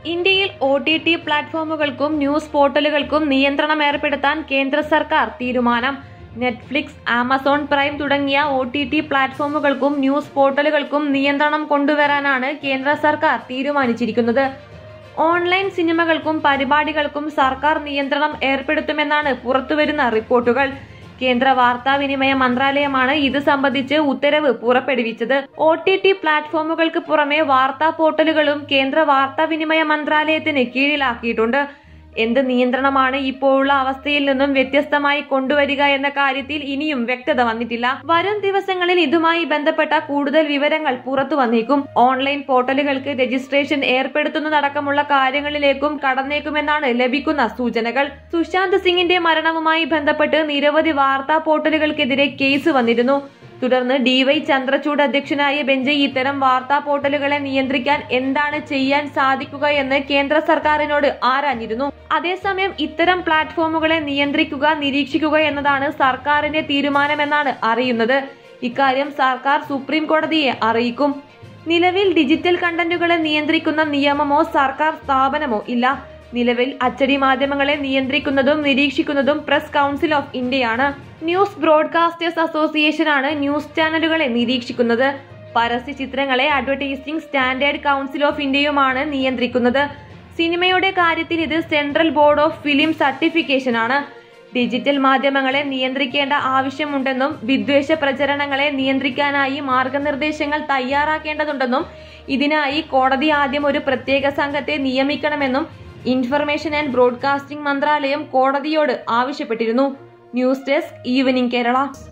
ഇന്ത്യയിൽ O T T പ്ലാറ്റ്ഫോമുകൾക്കും news പോർട്ടലുകൾക്കും നിയന്ത്രണം ഏർപ്പെടുത്താൻ കേന്ദ്ര സർക്കാർ തീരുമാനം നെറ്റ്ഫ്ലിക്സ് ആമസോൺ പ്രൈം തുടങ്ങിയ ഒ ടി ടി പ്ലാറ്റ്ഫോമുകൾക്കും ന്യൂസ് പോർട്ടലുകൾക്കും നിയന്ത്രണം കൊണ്ടുവരാനാണ് കേന്ദ്ര സർക്കാർ തീരുമാനിച്ചിരിക്കുന്നത് ഓൺലൈൻ സിനിമകൾക്കും പരിപാടികൾക്കും സർക്കാർ നിയന്ത്രണം ഏർപ്പെടുത്തുമെന്നാണ് പുറത്തുവരുന്ന റിപ്പോർട്ടുകൾ കേന്ദ്ര വാർത്താവിനിമയ മന്ത്രാലയമാണ് ഇത് സംബന്ധിച്ച് ഉത്തരവ് പുറപ്പെടുവിച്ചത് ഒ ടി ടി പ്ലാറ്റ്ഫോമുകൾക്ക് പുറമെ വാർത്താ പോർട്ടലുകളും കേന്ദ്ര വാർത്താവിനിമയ മന്ത്രാലയത്തിന് കീഴിലാക്കിയിട്ടുണ്ട് എന്ത് നിയന്ത്രണമാണ് ഇപ്പോഴുള്ള അവസ്ഥയിൽ നിന്നും വ്യത്യസ്തമായി കൊണ്ടുവരിക എന്ന കാര്യത്തിൽ ഇനിയും വ്യക്തത വന്നിട്ടില്ല വരും ദിവസങ്ങളിൽ ഇതുമായി ബന്ധപ്പെട്ട കൂടുതൽ വിവരങ്ങൾ പുറത്തു വന്നേക്കും ഓൺലൈൻ പോർട്ടലുകൾക്ക് രജിസ്ട്രേഷൻ ഏർപ്പെടുത്തുന്നതടക്കമുള്ള കാര്യങ്ങളിലേക്കും കടന്നേക്കുമെന്നാണ് ലഭിക്കുന്ന സൂചനകൾ സുശാന്ത് സിംഗിന്റെ മരണവുമായി ബന്ധപ്പെട്ട് നിരവധി വാർത്താ പോർട്ടലുകൾക്കെതിരെ കേസ് വന്നിരുന്നു തുടർന്ന് ഡിവൈ ചന്ദ്രചൂഡ് അധ്യക്ഷനായ ബെഞ്ച് ഇത്തരം വാർത്താ പോർട്ടലുകളെ നിയന്ത്രിക്കാൻ എന്താണ് ചെയ്യാൻ സാധിക്കുക എന്ന് കേന്ദ്ര സർക്കാരിനോട് ആരാഞ്ഞിരുന്നു അതേസമയം ഇത്തരം പ്ലാറ്റ്ഫോമുകളെ നിയന്ത്രിക്കുക നിരീക്ഷിക്കുക എന്നതാണ് സർക്കാരിന്റെ തീരുമാനമെന്നാണ് അറിയുന്നത് ഇക്കാര്യം സർക്കാർ സുപ്രീം കോടതിയെ അറിയിക്കും നിലവിൽ ഡിജിറ്റൽ കണ്ടന്റുകളെ നിയന്ത്രിക്കുന്ന നിയമമോ സർക്കാർ സ്ഥാപനമോ ഇല്ല നിലവിൽ അച്ചടി മാധ്യമങ്ങളെ നിയന്ത്രിക്കുന്നതും നിരീക്ഷിക്കുന്നതും പ്രസ് കൗൺസിൽ ഓഫ് ഇന്ത്യയാണ് ന്യൂസ് ബ്രോഡ്കാസ്റ്റേഴ്സ് അസോസിയേഷനാണ് ന്യൂസ് ചാനലുകളെ നിരീക്ഷിക്കുന്നത് പരസ്യ ചിത്രങ്ങളെ അഡ്വർടൈസിംഗ് സ്റ്റാൻഡേർഡ് കൗൺസിൽ ഓഫ് ഇന്ത്യയുമാണ് നിയന്ത്രിക്കുന്നത് സിനിമയുടെ കാര്യത്തിൽ ഇത് central board of film certification ആണ് ഡിജിറ്റൽ മാധ്യമങ്ങളെ നിയന്ത്രിക്കേണ്ട ആവശ്യമുണ്ടെന്നും വിദ്വേഷ പ്രചരണങ്ങളെ നിയന്ത്രിക്കാനായി മാർഗനിർദ്ദേശങ്ങൾ തയ്യാറാക്കേണ്ടതുണ്ടെന്നും ഇതിനായി കോടതി ആദ്യം ഒരു പ്രത്യേക സംഘത്തെ നിയമിക്കണമെന്നും ഇൻഫർമേഷൻ ആൻഡ് ബ്രോഡ്കാസ്റ്റിംഗ് മന്ത്രാലയം കോടതിയോട് ആവശ്യപ്പെട്ടിരുന്നു ന്യൂസ് ഡെസ്ക് ഈവനിംഗ് കേരള